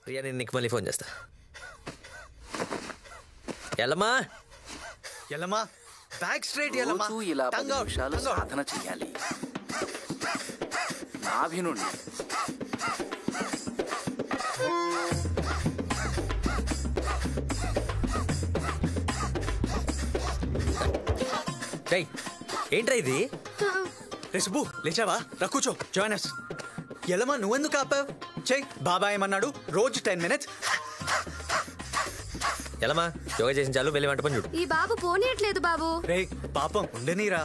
ప్రియా నేను నీకు మళ్ళీ ఫోన్ చేస్తా ఎల్లమ్మా ఎల్లమ్మా బ్యాక్ స్ట్రైట్ ఎల్లమ్మా రోజు ఇలా పది Tongue out, నిమిషాలు tongue out. సాధన చెయ్యాలి నాభి నుండి డై ఏంట్రా ఇది రే సుబ్బు లేచావా రా కూర్చో జాయిన్ అస్ ఎల్లమ్మా నువ్వెందుకు ఆపావు చెయ్ బాబా ఏమన్నాడు రోజు టెన్ మినిట్స్ ఎల్లమ్మా యోగా చేసిన చాలు వెళ్ళి వంట పని చూడు ఈ బాబు పోనీయట్లేదు బాబు రే పాపం ఉండనీరా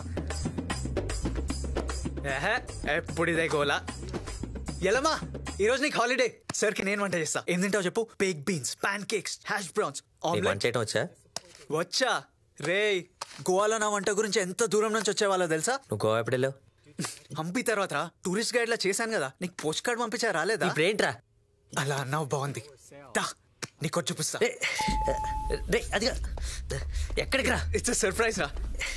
ఏహే ఎప్పుడు ఇదే గోలా ఎలమా ఈ రోజు నీకు హాలిడే సర్ కి నేను వంట చేస్తా ఏం తింటావు చెప్పు baked beans pancakes hash browns నీకు వంట ఆమ్లెట్ చేయడం వచ్చా వచ్చా రే గోవాలో నా వంట గురించి ఎంత దూరం నుంచి వచ్చేవాళ్ళో తెలుసా నువ్వు గోవా ఎప్పుడు వెళ్ళావు హంపి తర్వాత టూరిస్ట్ గైడ్ లా చేశాను కదా నీకు పోస్ట్ కార్డ్ పంపించా రాలేదా ఇప్పుడు ఏంట్రా అలా అన్నావు బాగుంది దా నీకు చూపిస్తా రే రే అదిగా ఎక్కడికి రా ఇట్స్ సర్ప్రైజ్ రా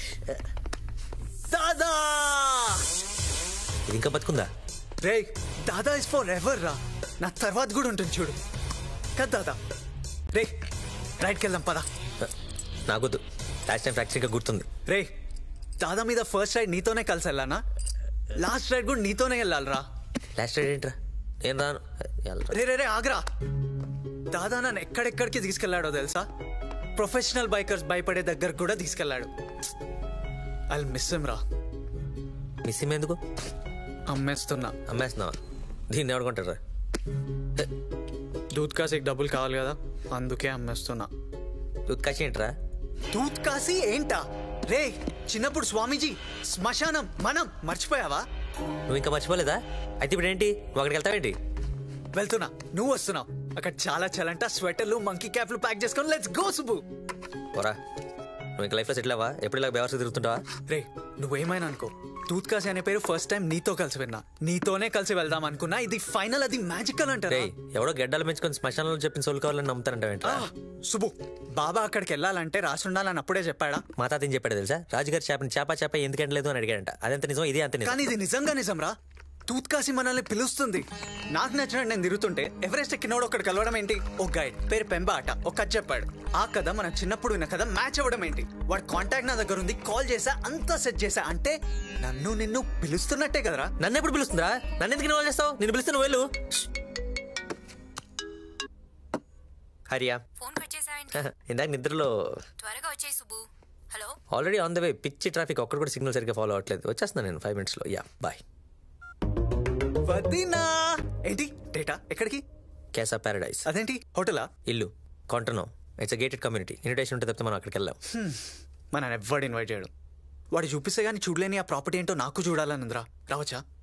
దాదా ఇది ఇంకా బతుకుందా రే దాదా ఇస్ ఫర్ ఎవర్ రా నా తర్వాత కూడా ఉంటుంది చూడు కదా దాదా రే రైట్కి వెళ్దాం పదా నాకొద్దు లాస్ట్ టైం ఫ్రాక్చర్ ఇంకా గుర్తుంది రే దాదా మీద ఫస్ట్ రైడ్ నీతోనే కలిసి వెళ్ళానా లాస్ట్ రైడ్ కూడా నీతోనే వెళ్ళాలిరా లాస్ట్ రైడ్ ఏంట్రా నేను రాను వెళ్ళరా. రే రే రే ఆగ్రా దాదా నన్ను ఎక్కడెక్కడికి తీసుకెళ్లాడో తెలుసా ప్రొఫెషనల్ బైకర్స్ భయపడే దగ్గరకు కూడా తీసుకెళ్లాడు ఐ మిస్ రా మిస్ ఇమ్ ఎందుకు అమ్మేస్తున్నా అమ్మేస్తున్నావా దీన్ని ఎవడుకుంటారా దూద్ కాసేకి డబ్బులు కావాలి కదా అందుకే అమ్మేస్తున్నా ఉత్కాశ ఏంట్రా దూద్ కాసి ఏంటా రే చిన్నప్పుడు స్వామీజీ శ్మశానం మనం మర్చిపోయావా నువ్వు ఇంకా మర్చిపోలేదా అయితే ఇప్పుడు ఏంటి నువ్వు అక్కడికి వెళ్తావేంటి వెళ్తున్నా నువ్వు వస్తున్నావు అక్కడ చాలా చలంట స్వెటర్లు మంకీ క్యాప్లు ప్యాక్ చేసుకొని లెట్స్ గో సుబ్బు పోరా నువ్వు ఇంకా లైఫ్లో సెటిల్ అవ్వా ఎప్పుడు ఇలా బేవర్స్ తిరుగుతుంటావా రే నువ్వేమైనా అనుకో దూద్ కాసి అనే పేరు ఫస్ట్ టైం నీతో కలిసి విన్నా నీతోనే కలిసి వెళ్దాం అనుకున్నా ఇది ఫైనల్ అది మ్యాజికల్ అంటారా రే ఎవడో గడ్డలు పెంచుకొని శ్మశానంలో చెప్పిన సోల్ కావాలని నమ్ముతారంటావేంట్రా ఆ, సుబ్బు బాబా అక్కడికి వెళ్ళాలంటే రాసి ఉండాలని అప్పుడే చెప్పాడా మా తాత ఏం చెప్పాడు తెలుసా రాజుగారి చేపని చేప చేప ఎందుకు ఎండలేదు అని అడిగాడంట అదంత నిజం ఇది అంత నిజం కానీ ఇది నిజంగా నిజం రా తూత్ కాసి మనల్ని పిలుస్తుంది నాకు నచ్చినట్టు నేను తిరుగుతుంటే ఎవరెస్ట్ ఎక్కినోడు ఒకటి కలవడం ఏంటి ఒక గైడ్ పేరు పెంబ ఆట ఒక కథ చెప్పాడు ఆ కథ మన చిన్నప్పుడు విన్న కథ మ్యాచ్ అవ్వడం ఏంటి వాడి కాంటాక్ట్ నా దగ్గర ఉంది కాల్ చేసా అంతా సెట్ చేసా అంటే నన్ను నిన్ను పిలుస్తున్నట్టే కదరా నన్ను ఎప్పుడు పిలుస్తుందిరా నన్ను ఎందుకు ఇన్వాల్వ్ చేస్తావు నేను పిలిస్తే నువ్వు వెళ్ళు హరియా ఫోన్ కట్ చేసావేంటి ఇందాక నిద్రలో త్వరగా వచ్చేయి Subbu hello already on the way పిచ్చి ట్రాఫిక్ ఒక్కడు కూడా సిగ్నల్ సరిగ్గా ఫాలో అవ్వట్లేదు వచ్చేస్తున్నాను నేను ఫైవ్ మినిట్స్లో యా బాయ్ వదినా ఏంటి డేటా ఎక్కడికి కేసా ప్యారడైస్ అదేంటి హోటలా ఇల్లు కొంటనో ఇట్స్ గేటెడ్ కమ్యూనిటీ ఇన్విటేషన్ ఉంటే తప్పితే మనం అక్కడికి వెళ్ళాం మన ఎవ్వడు ఇన్వైట్ చేయడు వాడు చూపిస్తే గానీ చూడలేని ఆ ప్రాపర్టీ ఏంటో నాకు చూడాలని ఉందిరా రావచ్చా